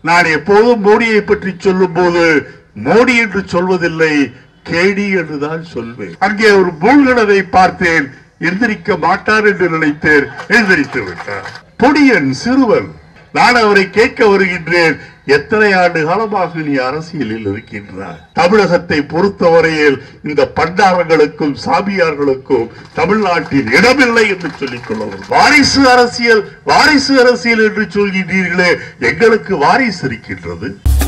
நான் எப்போதும் மோடியை பற்றி சொல்லும் போது மோடி என்று சொல்வதில்லை கேடி என்றுதான் சொல்வேன் அங்கே ஒரு மூழ்கினதை பார்த்தேன் எந்திரிக்க மாட்டார் என்று நினைத்தேன் எந்திரித்து விட்டார் பொடியன் சிறுவன் நான் அவரை கேட்க வருகின்றேன் எத்தனை ஆண்டு காலமாக நீ அரசியலில் இருக்கின்றார் தமிழகத்தை பொறுத்தவரையில் இந்த பண்டாரங்களுக்கும் சாமியார்களுக்கும் தமிழ்நாட்டில் இடமில்லை என்று சொல்லிக் கொள்ளவும் வாரிசு அரசியல் வாரிசு அரசியல் என்று சொல்கின்றீர்களே எங்களுக்கு வாரிசு இருக்கின்றது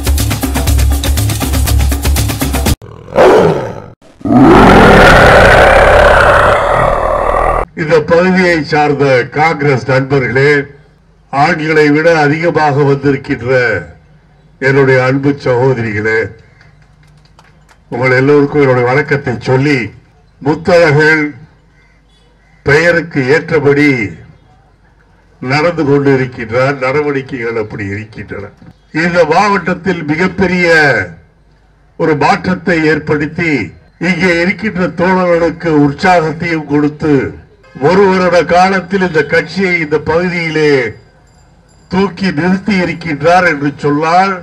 இந்த பகுதியை சார்ந்த காங்கிரஸ் நண்பர்களே ஆண்களை விட அதிகமாக வந்திருக்கின்ற என்னுடைய அன்பு சகோதரிகளே உங்கள் எல்லோருக்கும் என்னுடைய வணக்கத்தை சொல்லி முத்தழகன் பெயருக்கு ஏற்றபடி நடந்து கொண்டிருக்கின்றார் நடவடிக்கைகள் அப்படி இருக்கின்றன இந்த மாவட்டத்தில் மிகப்பெரிய ஒரு மாற்றத்தை ஏற்படுத்தி இங்கே இருக்கின்ற தோழர்களுக்கு உற்சாகத்தையும் கொடுத்து ஒரு வருட காலத்தில் இந்த கட்சியை இந்த பகுதியிலே தூக்கி நிறுத்தி இருக்கின்றார் என்று சொன்னால்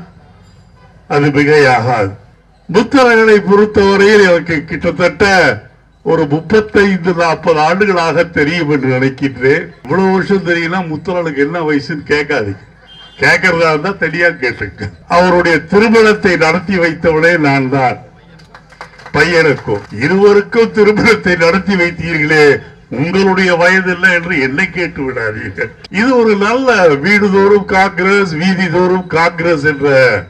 அது மிகையாகாது முத்தரகனை பொறுத்தவரையில் எனக்கு கிட்டத்தட்ட ஒரு முப்பத்தைந்து நாற்பது ஆண்டுகளாக தெரியும் என்று நினைக்கின்றேன் இவ்வளவு வருஷம் தெரியும்னா முத்தரனுக்கு என்ன வயசுன்னு கேட்காதீங்க கேட்கறதா இருந்தா தனியா கேட்டுங்க அவருடைய திருமணத்தை நடத்தி வைத்தவனே நான் தான் பையனுக்கும் இருவருக்கும் திருமணத்தை நடத்தி வைத்தீர்களே உங்களுடைய வயது இல்லை என்று என்னை கேட்டு விடாதீர்கள் இது ஒரு நல்ல வீடுதோறும் காங்கிரஸ் வீதி தோறும் காங்கிரஸ் என்ற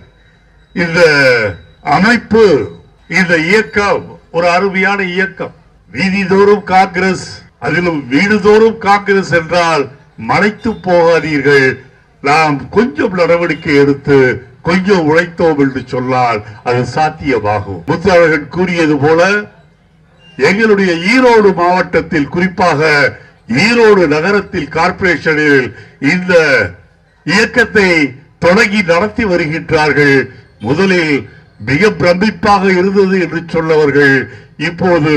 இந்த அமைப்பு இந்த இயக்கம் ஒரு அருமையான இயக்கம் வீதிதோறும் காங்கிரஸ் அதிலும் வீடுதோறும் காங்கிரஸ் என்றால் மறைத்து போகாதீர்கள் நாம் கொஞ்சம் நடவடிக்கை எடுத்து கொஞ்சம் உழைத்தோம் என்று சொன்னால் அது சாத்தியமாகும் முத்தழகன் கூறியது போல எங்களுடைய ஈரோடு மாவட்டத்தில் குறிப்பாக ஈரோடு நகரத்தில் கார்ப்பரேஷனில் இந்த இயக்கத்தை தொடங்கி நடத்தி வருகின்றார்கள் முதலில் மிக பிரமிப்பாக இருந்தது என்று சொன்னவர்கள் இப்போது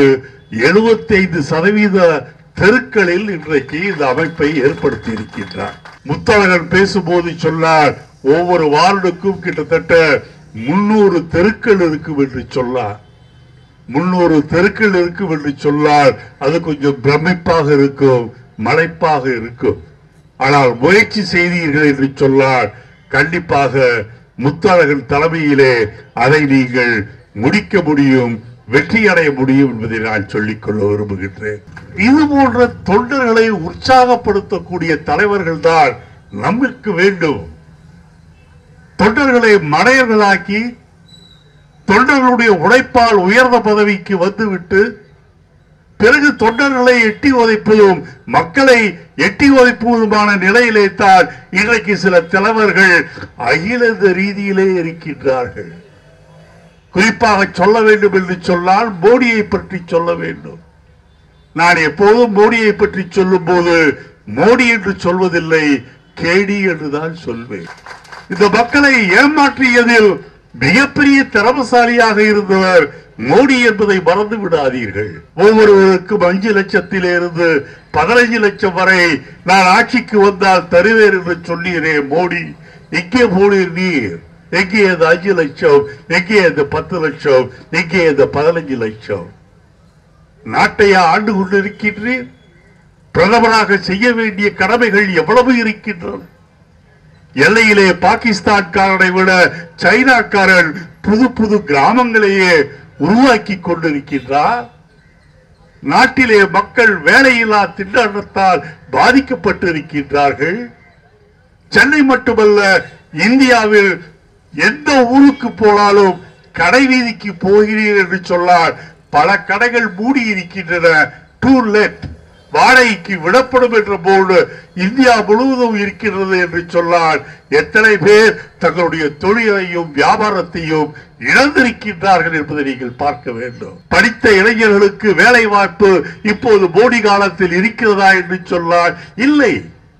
75% சதவீத தெருக்களில் இன்றைக்கு இந்த அமைப்பை ஏற்படுத்தி இருக்கின்றார் முத்தழகன் பேசும்போது சொன்னார் ஒவ்வொரு வார்டுக்கும் கிட்டத்தட்ட முன்னூறு தெருக்கள் இருக்கும் என்று சொன்னார் முன்னூறு தெருக்கள் இருக்கும் என்று சொன்னால் அது கொஞ்சம் பிரமிப்பாக இருக்கும் மலைப்பாக இருக்கும் ஆனால் முயற்சி செய்தீர்கள் என்று சொன்னால் கண்டிப்பாக முத்தழகன் தலைமையிலே அதை நீங்கள் முடிக்க முடியும் வெற்றி அடைய முடியும் என்பதை நான் சொல்லிக்கொள்ள விரும்புகின்றேன் இது போன்ற தொண்டர்களை உற்சாகப்படுத்தக்கூடிய தலைவர்கள் தான் நமக்கு வேண்டும் தொண்டர்களை மடையர்களாக்கி தொண்டர்களுடைய உழைப்பால் உயர்ந்த பதவிக்கு வந்துவிட்டு பிறகு தொண்டர்களை எட்டி உதைப்பதும் மக்களை எட்டி உதைப்பதுமான நிலையிலே தான் இன்றைக்கு சில தலைவர்கள் அகில இந்த ரீதியிலே இருக்கின்றார்கள் குறிப்பாக சொல்ல வேண்டும் என்று சொன்னால் மோடியை பற்றி சொல்ல வேண்டும் நான் எப்போதும் மோடியை பற்றி சொல்லும் போது மோடி என்று சொல்வதில்லை கேடி என்றுதான் சொல்வேன் இந்த மக்களை ஏமாற்றியதில் மிகப்பெரிய திறமசாலியாக இருந்தவர் மோடி என்பதை மறந்து விடாதீர்கள் ஒவ்வொருவருக்கும் அஞ்சு லட்சத்திலிருந்து பதினைஞ்சு லட்சம் வரை நான் ஆட்சிக்கு வந்தால் தருவேன் என்று சொன்னீரே மோடி எங்கே போனீர் நீர் எங்கே அந்த அஞ்சு லட்சம் எங்கே அந்த பத்து லட்சம் எங்கே அந்த பதினஞ்சு லட்சம் நாட்டையா ஆண்டு கொண்டிருக்கின்றீர் பிரதமராக செய்ய வேண்டிய கடமைகள் எவ்வளவு இருக்கின்றன எல்லையிலே பாகிஸ்தான்காரனை விட சைனாக்காரன் புது புது கிராமங்களையே உருவாக்கி கொண்டிருக்கின்றார் நாட்டிலே மக்கள் வேலையில்லா திண்டாட்டத்தால் பாதிக்கப்பட்டு இருக்கின்றார்கள் சென்னை மட்டுமல்ல இந்தியாவில் எந்த ஊருக்கு போனாலும் கடை வீதிக்கு போகிறீர் என்று சொன்னால் பல கடைகள் மூடி இருக்கின்றன டூ லெட் வாடகைக்கு விடப்படும் என்ற போர்டு இந்தியா முழுவதும் இருக்கிறது என்று சொன்னால் எத்தனை பேர் தங்களுடைய தொழிலையும் வியாபாரத்தையும் இழந்திருக்கின்றார்கள் என்பதை நீங்கள் பார்க்க வேண்டும் படித்த இளைஞர்களுக்கு வேலை வாய்ப்பு இப்போது மோடி காலத்தில் இருக்கிறதா என்று சொன்னால் இல்லை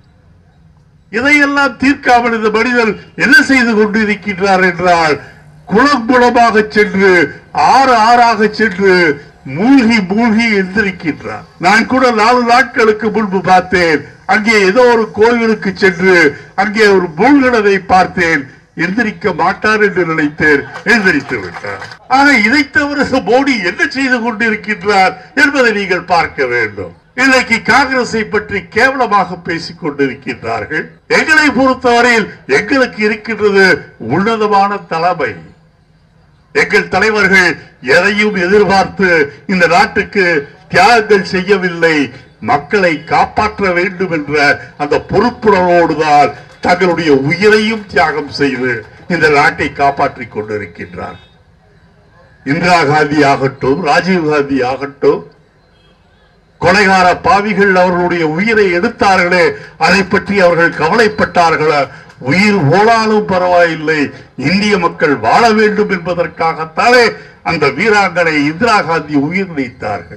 இதையெல்லாம் தீர்க்காமல் இந்த மனிதர் என்ன செய்து கொண்டிருக்கின்றார் என்றால் குளம் குளமாக சென்று ஆறு ஆறாக சென்று மூழ்கி மூழ்கி எந்திருக்கின்றார் நான் கூட நாலு நாட்களுக்கு முன்பு பார்த்தேன் அங்கே ஏதோ ஒரு கோவிலுக்கு சென்று அங்கே ஒரு மூழ்கினதை பார்த்தேன் எந்திரிக்க மாட்டார் என்று நினைத்தேன் எந்திரித்து விட்டார் ஆக இதை தவிர மோடி என்ன செய்து கொண்டிருக்கின்றார் என்பதை நீங்கள் பார்க்க வேண்டும் இன்றைக்கு காங்கிரஸை பற்றி கேவலமாக பேசிக் கொண்டிருக்கின்றார்கள் எங்களை பொறுத்தவரையில் எங்களுக்கு இருக்கின்றது உன்னதமான தலைமை எங்கள் தலைவர்கள் எதையும் எதிர்பார்த்து இந்த நாட்டுக்கு தியாகங்கள் செய்யவில்லை மக்களை காப்பாற்ற வேண்டும் என்ற அந்த பொறுப்புணர்வோடுதான் தங்களுடைய உயிரையும் தியாகம் செய்து இந்த நாட்டை காப்பாற்றிக் கொண்டிருக்கின்றார் இந்திரா காந்தி ஆகட்டும் ராஜீவ் காந்தி ஆகட்டும் கொலைகார பாவிகள் அவர்களுடைய உயிரை எடுத்தார்களே அதை பற்றி அவர்கள் கவலைப்பட்டார்களா உயிர் போனாலும் பரவாயில்லை இந்திய மக்கள் வாழ வேண்டும் என்பதற்காகத்தானே அந்த வீராங்கனை இந்திரா காந்தி உயிர் நீத்தார்கள்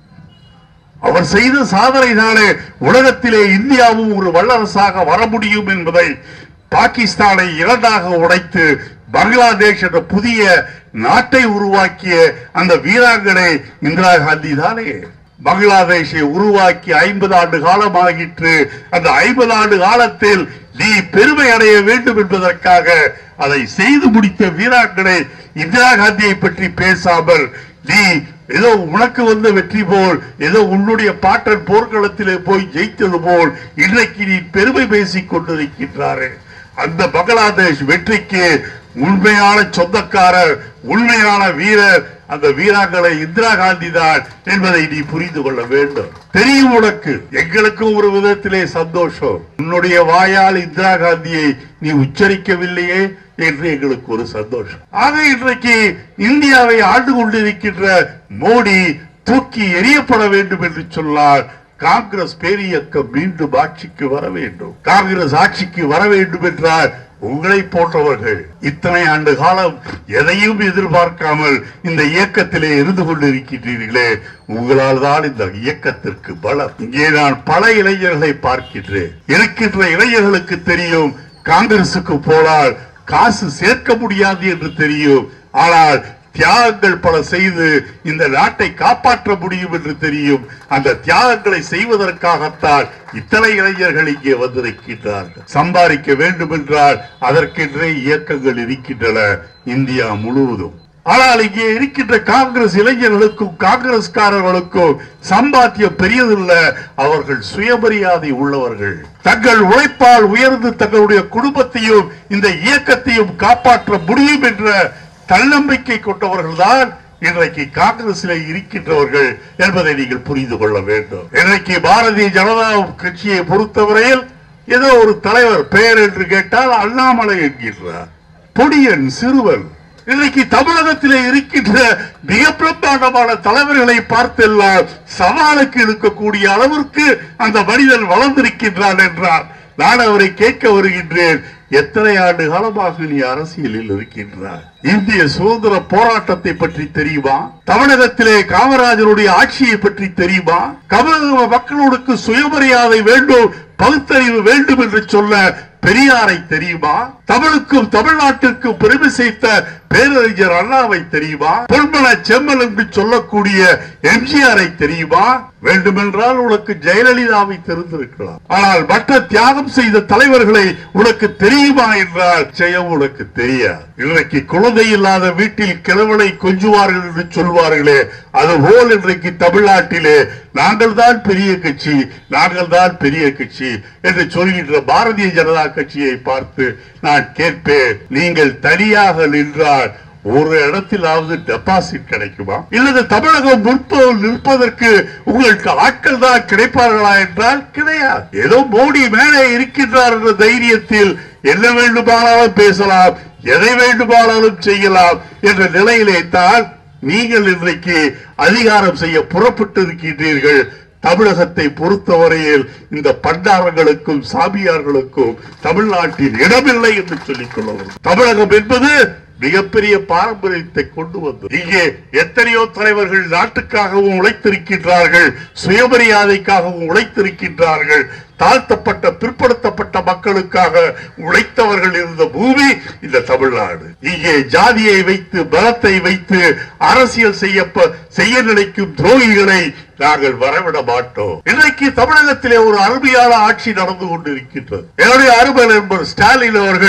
அவர் செய்த சாதனை தானே உலகத்திலே இந்தியாவும் ஒரு வல்லரசாக வர முடியும் என்பதை பாகிஸ்தானை இரண்டாக உடைத்து பங்களாதேஷ் என்ற புதிய நாட்டை உருவாக்கிய அந்த வீராங்கனை இந்திரா காந்தி தானே பங்களாதேஷை உருவாக்கி ஐம்பது ஆண்டு காலம் ஆகிற்று அந்த ஐம்பது ஆண்டு காலத்தில் நீ பெருமை அடைய வேண்டும் என்பதற்காக அதை செய்து முடித்த வீராங்கனை இந்திரா காந்தியை பற்றி பேசாமல் நீ ஏதோ உனக்கு வந்த வெற்றி போல் ஏதோ உன்னுடைய பாட்டன் போர்க்களத்திலே போய் ஜெயித்தது போல் இன்றைக்கு நீ பெருமை பேசிக் கொண்டிருக்கின்றாரே அந்த பங்களாதேஷ் வெற்றிக்கு உண்மையான சொந்தக்காரர் உண்மையான வீரர் அந்த வீராங்கனை இந்திரா காந்தி தான் என்பதை நீ புரிந்து கொள்ள வேண்டும் தெரியும் உனக்கு எங்களுக்கும் ஒரு விதத்திலே சந்தோஷம் உன்னுடைய வாயால் இந்திரா காந்தியை நீ உச்சரிக்கவில்லையே என்று எங்களுக்கு ஒரு சந்தோஷம் ஆக இன்றைக்கு இந்தியாவை ஆண்டு கொண்டிருக்கின்ற மோடி தூக்கி எறியப்பட வேண்டும் என்று சொன்னார் காங்கிரஸ் பேரியக்கம் மீண்டும் ஆட்சிக்கு வர வேண்டும் காங்கிரஸ் ஆட்சிக்கு வர வேண்டும் என்றால் உங்களை போன்றவர்கள் இத்தனை ஆண்டு காலம் எதையும் எதிர்பார்க்காமல் இந்த இயக்கத்திலே இருந்து கொண்டிருக்கின்றீர்களே உங்களால் தான் இந்த இயக்கத்திற்கு பலம் இங்கே நான் பல இளைஞர்களை பார்க்கின்றேன் இருக்கின்ற இளைஞர்களுக்கு தெரியும் காங்கிரசுக்கு போனால் காசு சேர்க்க முடியாது என்று தெரியும் ஆனால் தியாகங்கள் பல செய்து இந்த நாட்டை காப்பாற்ற முடியும் என்று தெரியும் அந்த தியாகங்களை செய்வதற்காகத்தான் இத்தனை இளைஞர்கள் இங்கே வந்திருக்கின்றார்கள் சம்பாதிக்க வேண்டும் என்றால் அதற்கென்றே இயக்கங்கள் இருக்கின்றன இந்தியா முழுவதும் ஆனால் இங்கே இருக்கின்ற காங்கிரஸ் இளைஞர்களுக்கும் காங்கிரஸ்காரர்களுக்கும் சம்பாத்தியம் பெரியதில்லை அவர்கள் சுயமரியாதை உள்ளவர்கள் தங்கள் உழைப்பால் உயர்ந்து தங்களுடைய குடும்பத்தையும் இந்த இயக்கத்தையும் காப்பாற்ற முடியும் என்ற தன்னம்பிக்கை கொண்டவர்கள்தான் இன்றைக்கு காங்கிரசிலே இருக்கின்றவர்கள் என்பதை நீங்கள் புரிந்து கொள்ள வேண்டும் இன்றைக்கு பாரதிய ஜனதா கட்சியை பொறுத்தவரையில் ஏதோ ஒரு தலைவர் பெயர் என்று கேட்டால் அண்ணாமலை என்கின்றார் பொடியன் சிறுவன் இன்றைக்கு தமிழகத்திலே இருக்கின்ற மிக பிரம்மாண்டமான தலைவர்களை பார்த்தெல்லாம் சவாலுக்கு இருக்கக்கூடிய அளவிற்கு அந்த மனிதன் வளர்ந்திருக்கின்றான் என்றார் நான் அவரை கேட்க வருகின்றேன் எத்தனை ஆண்டு காலமாக நீ அரசியலில் இருக்கின்றாய் இந்திய சுதந்திர போராட்டத்தை பற்றி தெரியுமா தமிழகத்திலே காமராஜருடைய ஆட்சியை பற்றி தெரியுமா தமிழக மக்களுக்கு சுயமரியாதை வேண்டும் பகுத்தறிவு வேண்டும் என்று சொல்ல பெரியாரை தெரியுமா தமிழுக்கும் தமிழ்நாட்டிற்கும் பெருமை சேர்த்த பேரறிஞர் அண்ணாவை தெரியுமா பொன்மன செம்மல் என்று சொல்லக்கூடிய எம்ஜிஆரை தெரியுமா வேண்டுமென்றால் உனக்கு ஜெயலலிதாவை தெரிந்திருக்கலாம் ஆனால் மற்ற தியாகம் செய்த தலைவர்களை உனக்கு தெரியுமா என்றால் ஜெயம் உனக்கு தெரியாது இன்றைக்கு குழந்தை இல்லாத வீட்டில் கிழவனை கொஞ்சுவார்கள் என்று சொல்வார்களே அதுபோல் இன்றைக்கு தமிழ்நாட்டிலே நாங்கள் தான் பெரிய கட்சி நாங்கள் தான் பெரிய கட்சி என்று சொல்கின்ற பாரதிய ஜனதா கட்சியை பார்த்து நான் கேட்பேன் நீங்கள் தனியாக நின்றால் ஒரு இடத்திலாவது டெபாசிட் கிடைக்குமா இல்லது தமிழகம் முற்ப நிற்பதற்கு உங்களுக்கு ஆட்கள் தான் கிடைப்பார்களா என்றால் கிடையாது ஏதோ மோடி மேலே இருக்கின்றார் என்ற தைரியத்தில் என்ன வேண்டுமானாலும் பேசலாம் எதை வேண்டுமானாலும் செய்யலாம் என்ற நிலையிலே தான் நீங்கள் இன்றைக்கு அதிகாரம் செய்ய புறப்பட்டு இருக்கின்றீர்கள் தமிழகத்தை பொறுத்தவரையில் இந்த பண்டாரங்களுக்கும் சாமியார்களுக்கும் தமிழ்நாட்டில் இடமில்லை என்று சொல்லிக் கொள்ளவும் தமிழகம் என்பது மிகப்பெரிய பாரம்பரியத்தை கொண்டு வந்தது இங்கே எத்தனையோ தலைவர்கள் நாட்டுக்காகவும் உழைத்திருக்கின்றார்கள் சுயமரியாதைக்காகவும் உழைத்திருக்கின்றார்கள் தாழ்த்தப்பட்ட பிற்படுத்தப்பட்ட மக்களுக்காக உழைத்தவர்கள் இருந்த பூமி இந்த தமிழ்நாடு இங்கே ஜாதியை வைத்து பலத்தை வைத்து அரசியல் செய்ய செய்ய நினைக்கும் துரோகிகளை நாங்கள் வரவிட மாட்டோம் இன்றைக்கு தமிழகத்திலே ஒரு அருமையான ஆட்சி நடந்து கொண்டிருக்கின்றது என்னுடைய அருமை நண்பர் ஸ்டாலின் அவர்கள்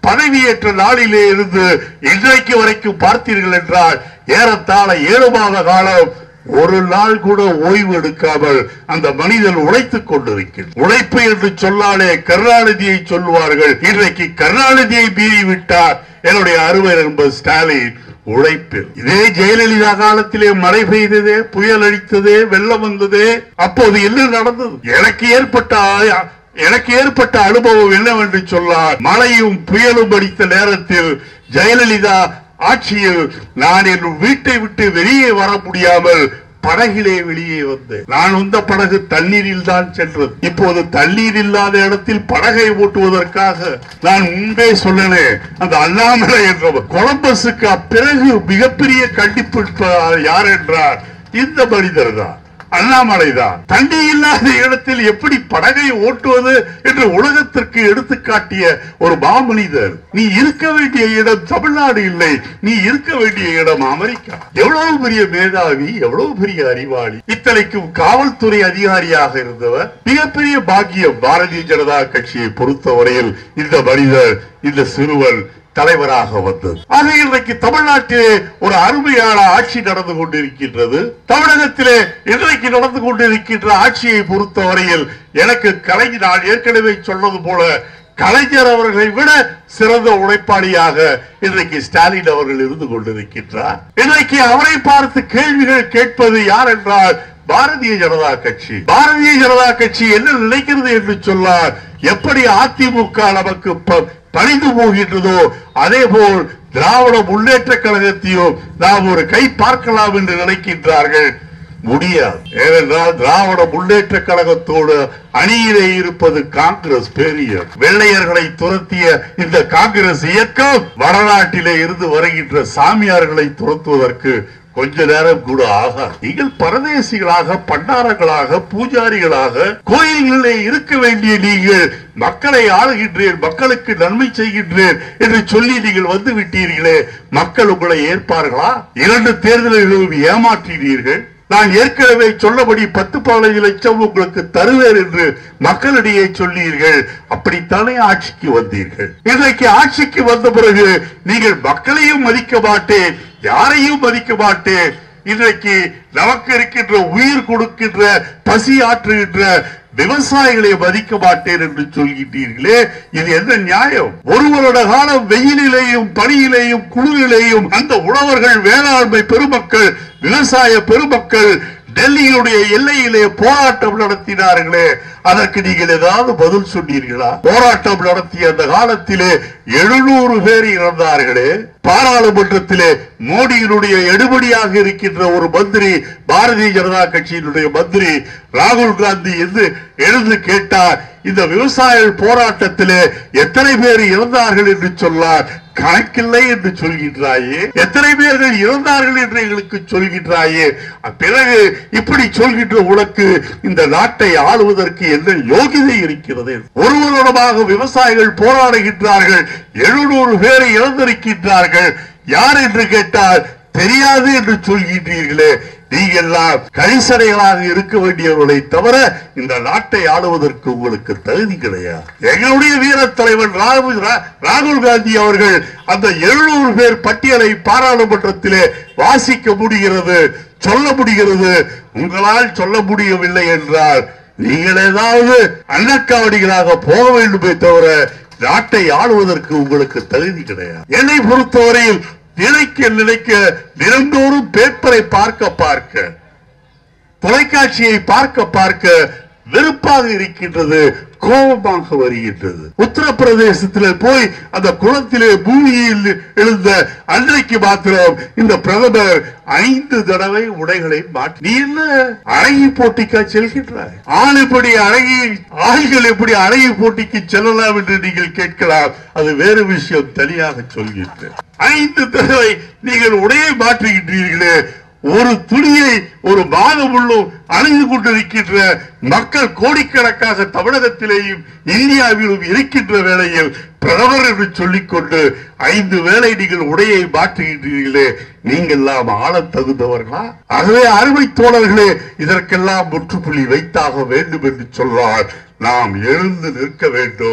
பதவியேற்ற நாளிலே இருந்து இன்றைக்கு வரைக்கும் பார்த்தீர்கள் என்றால் ஏறத்தாழ ஏழு மாத காலம் ஒரு நாள் கூட ஓய்வு எடுக்காமல் அந்த மனிதன் உழைத்துக் கொண்டிருக்கிறார் உழைப்பு என்று சொல்லாலே கருணாநிதியை சொல்லுவார்கள் இன்றைக்கு கருணாநிதியை மீறி விட்டார் என்னுடைய அருமை நண்பர் ஸ்டாலின் உழைப்பில் இதே ஜெயலலிதா காலத்திலே மழை பெய்ததே புயல் அடித்ததே வெள்ளம் வந்ததே அப்போது என்ன நடந்தது எனக்கு ஏற்பட்ட ஆ- எனக்கு ஏற்பட்ட அனுபவம் என்னவென்று சொன்னார் மழையும் புயலும் அடித்த நேரத்தில் ஜெயலலிதா ஆட்சியில் நான் என் வீட்டை விட்டு வெளியே வர முடியாமல் படகிலே வெளியே வந்தேன் நான் வந்த படகு தண்ணீரில் தான் சென்றது இப்போது தண்ணீர் இல்லாத இடத்தில் படகை ஓட்டுவதற்காக நான் முன்பே சொன்னேன் அந்த அண்ணாமலை என்றவர் கொலம்பஸுக்கு பிறகு மிகப்பெரிய கண்டிப்பு யார் என்றார் இந்த மனிதர் தான் அண்ணாமலை தான் தண்ணி இல்லாத இடத்தில் எப்படி படகை ஓட்டுவது என்று உலகத்திற்கு எடுத்துக்காட்டிய ஒரு மாமனிதர் நீ இருக்க வேண்டிய இடம் தமிழ்நாடு இல்லை நீ இருக்க வேண்டிய இடம் அமெரிக்கா எவ்வளவு பெரிய மேதாவி எவ்வளவு பெரிய அறிவாளி இத்தனைக்கும் காவல்துறை அதிகாரியாக இருந்தவர் மிகப்பெரிய பாக்கியம் பாரதிய ஜனதா கட்சியை பொறுத்தவரையில் இந்த மனிதர் இந்த சிறுவன் தலைவராக வந்தது ஆக இன்றைக்கு தமிழ்நாட்டிலே ஒரு அருமையான ஆட்சி நடந்து கொண்டிருக்கின்றது தமிழகத்திலே இன்றைக்கு நடந்து கொண்டிருக்கின்ற ஆட்சியை பொறுத்தவரையில் எனக்கு கலைஞர் நான் ஏற்கனவே சொன்னது போல கலைஞர் அவர்களை விட சிறந்த உழைப்பாளியாக இன்றைக்கு ஸ்டாலின் அவர்கள் இருந்து கொண்டிருக்கின்றார் இன்றைக்கு அவரை பார்த்து கேள்விகள் கேட்பது யார் என்றால் பாரதிய ஜனதா கட்சி பாரதிய ஜனதா கட்சி என்ன நினைக்கிறது என்று சொன்னார் எப்படி அதிமுக நமக்கு ப- பணிந்து போகின்றதோ அதே போல் திராவிட முன்னேற்ற கழகத்தையும் நாம் ஒரு கை பார்க்கலாம் என்று நினைக்கின்றார்கள் முடியாது ஏனென்றால் திராவிட முன்னேற்ற கழகத்தோடு அணியிலே இருப்பது காங்கிரஸ் பெரிய வெள்ளையர்களை துரத்திய இந்த காங்கிரஸ் இயக்கம் வடநாட்டிலே இருந்து வருகின்ற சாமியார்களை துரத்துவதற்கு கொஞ்ச நேரம் கூட ஆகாது நீங்கள் பரதேசிகளாக பண்டாரங்களாக பூஜாரிகளாக கோயில்களிலே இருக்க வேண்டிய நீங்கள் மக்களை ஆளுகின்றேன் மக்களுக்கு நன்மை செய்கின்றேன் என்று சொல்லி நீங்கள் வந்து விட்டீர்களே மக்கள் உங்களை ஏற்பார்களா இரண்டு தேர்தல்களிலும் ஏமாற்றினீர்கள் நான் ஏற்கனவே சொன்னபடி பத்து பதினைந்து லட்சம் உங்களுக்கு தருவேன் என்று மக்களிடையே சொன்னீர்கள் அப்படித்தானே ஆட்சிக்கு வந்தீர்கள் இன்றைக்கு ஆட்சிக்கு வந்த பிறகு நீங்கள் மக்களையும் மதிக்க மாட்டேன் யாரையும் மதிக்க மாட்டேன் இன்றைக்கு நமக்கு இருக்கின்ற உயிர் கொடுக்கின்ற பசி ஆற்றுகின்ற விவசாயிகளை மதிக்க மாட்டேன் என்று சொல்கின்றீர்களே இது என்ன நியாயம் ஒரு வருட காலம் வெயிலிலேயும் பனியிலேயும் குளிரிலேயும் அந்த உழவர்கள் வேளாண்மை பெருமக்கள் விவசாய பெருமக்கள் டெல்லியினுடைய எல்லையிலே போராட்டம் நடத்தினார்களே அதற்கு நீங்கள் ஏதாவது பதில் சொன்னீர்களா போராட்டம் நடத்திய அந்த காலத்திலே எழுநூறு பேர் இறந்தார்களே பாராளுமன்றத்திலே மோடியினுடைய எடுபடியாக இருக்கின்ற ஒரு மந்திரி பாரதிய ஜனதா கட்சியினுடைய மந்திரி ராகுல் காந்தி என்று எழுந்து கேட்டார் இந்த விவசாய போராட்டத்திலே எத்தனை பேர் இறந்தார்கள் என்று சொன்னார் கணக்கில்லை என்று சொல்கின்றாயே எத்தனை பேர்கள் இறந்தார்கள் என்று எங்களுக்கு சொல்கின்றாயே பிறகு இப்படி சொல்கின்ற உனக்கு இந்த நாட்டை ஆளுவதற்கு என்ன யோகிதை இருக்கிறது ஒரு வருடமாக விவசாயிகள் போராடுகின்றார்கள் எழுநூறு பேரை இழந்திருக்கின்றார்கள் யார் என்று கேட்டால் தெரியாது என்று சொல்கின்றீர்களே நீங்கெல்லாம் கரிசனைகளாக இருக்க வேண்டியவர்களை தவிர இந்த நாட்டை ஆளுவதற்கு உங்களுக்கு தகுதி கிடையாது எங்களுடைய வீர தலைவர் ராகுல் ரா- ராகுல் காந்தி அவர்கள் அந்த எழுநூறு பேர் பட்டியலை பாராளுமன்றத்திலே வாசிக்க முடிகிறது சொல்ல முடிகிறது உங்களால் சொல்ல முடியவில்லை என்றால் நீங்கள் ஏதாவது அன்னக்காவடிகளாக போக வேண்டுமே தவிர நாட்டை ஆளுவதற்கு உங்களுக்கு தகுதி கிடையாது என்னை பொறுத்தவரையில் நினைக்க நினைக்க தினந்தோறும் பேப்பரை பார்க்க பார்க்க தொலைக்காட்சியை பார்க்க பார்க்க வெறுப்பாக இருக்கின்றது கோபமாக வருகின்றது உத்தரப்பிரதேசத்தில் போய் அந்த குளத்திலே பூமியில் எழுந்த அன்றைக்கு மாத்திரம் இந்த பிரதமர் ஐந்து தடவை உடைகளை மாற்றி நீ என்ன அழகி போட்டிக்கா செல்கின்றாய் ஆள் எப்படி அழகி ஆள்கள் எப்படி அழகி போட்டிக்கு செல்லலாம் என்று நீங்கள் கேட்கலாம் அது வேறு விஷயம் தனியாக சொல்கின்றேன் ஐந்து தடவை நீங்கள் உடையை மாற்றுகின்றீர்களே ஒரு துணியை ஒரு மாதம் உள்ளும் அணிந்து கொண்டிருக்கின்ற மக்கள் கோடிக்கணக்காக தமிழகத்திலேயும் இந்தியாவிலும் இருக்கின்ற வேளையில் பிரதமர் என்று சொல்லிக்கொண்டு ஐந்து வேளை நீங்கள் உடையை மாற்றுகின்றீர்களே நீங்கள் எல்லாம் ஆளத் தகுந்தவர்களா ஆகவே அருமை தோழர்களே இதற்கெல்லாம் முற்றுப்புள்ளி வைத்தாக வேண்டும் என்று சொன்னால் நாம் எழுந்து நிற்க வேண்டும்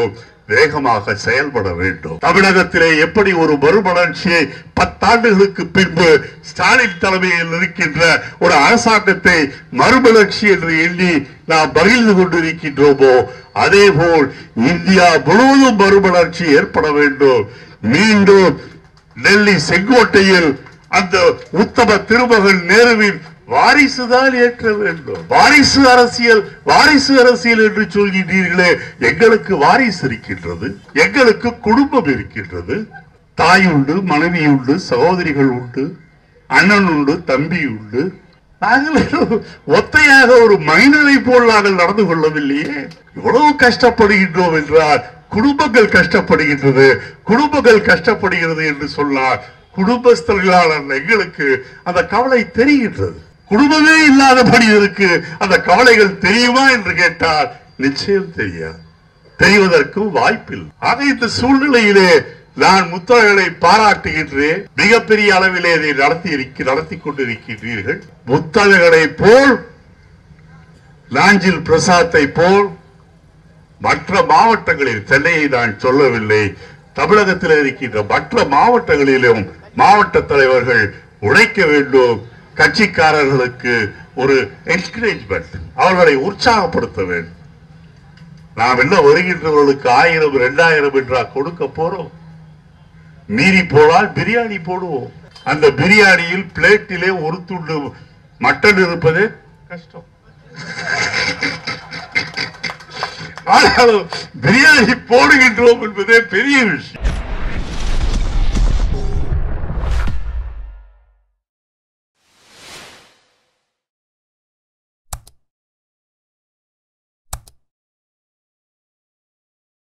வேகமாக செயல்பட வேண்டும் தமிழகத்திலே எப்படி ஒரு மறுமலர்ச்சியை பத்தாண்டுகளுக்கு பின்பு ஸ்டாலின் தலைமையில் இருக்கின்ற ஒரு அரசாங்கத்தை மறுமலர்ச்சி என்று எண்ணி நாம் மகிழ்ந்து கொண்டிருக்கின்றோமோ அதே போல் இந்தியா முழுவதும் மறுமலர்ச்சி ஏற்பட வேண்டும் மீண்டும் டெல்லி செங்கோட்டையில் அந்த உத்தம திருமகன் நேருவின் வாரிசுதான் ஏற்ற வேண்டும் வாரிசு அரசியல் வாரிசு அரசியல் என்று சொல்கின்றீர்களே எங்களுக்கு வாரிசு இருக்கின்றது எங்களுக்கு குடும்பம் இருக்கின்றது தாய் உண்டு மனைவி உண்டு சகோதரிகள் உண்டு அண்ணன் உண்டு தம்பி உண்டு நாங்கள் ஏதோ ஒத்தையாக ஒரு மைனரை போல் நாங்கள் நடந்து கொள்ளவில்லையே இவ்வளவு கஷ்டப்படுகின்றோம் என்றால் குடும்பங்கள் கஷ்டப்படுகின்றது குடும்பங்கள் கஷ்டப்படுகிறது என்று சொன்னார் குடும்பஸ்தர்களான எங்களுக்கு அந்த கவலை தெரிகின்றது குடும்பமே இல்லாதபடி இருக்கு அந்த கவலைகள் தெரியுமா என்று கேட்டால் நிச்சயம் தெரியாது தெரிவதற்கும் வாய்ப்பில்லை ஆக இந்த சூழ்நிலையிலே நான் முத்தழகளை பாராட்டுகின்றேன் மிகப்பெரிய அளவிலே இதை நடத்தி இருக்க நடத்தி கொண்டிருக்கின்றீர்கள் முத்தழகனை போல் லாஞ்சில் பிரசாத்தை போல் மற்ற மாவட்டங்களில் சென்னையை நான் சொல்லவில்லை தமிழகத்தில் இருக்கின்ற மற்ற மாவட்டங்களிலும் மாவட்ட தலைவர்கள் உழைக்க வேண்டும் கட்சிக்காரர்களுக்கு ஒரு என்கரேஜ்மெண்ட் அவர்களை உற்சாகப்படுத்த வேண்டும் நாம் என்ன வருகின்றவர்களுக்கு ஆயிரம் இரண்டாயிரம் என்றா கொடுக்க போறோம் மீறி போனால் பிரியாணி போடுவோம் அந்த பிரியாணியில் பிளேட்டிலே ஒரு துண்டு மட்டன் இருப்பதே கஷ்டம் ஆனாலும் பிரியாணி போடுகின்றோம் என்பதே பெரிய விஷயம்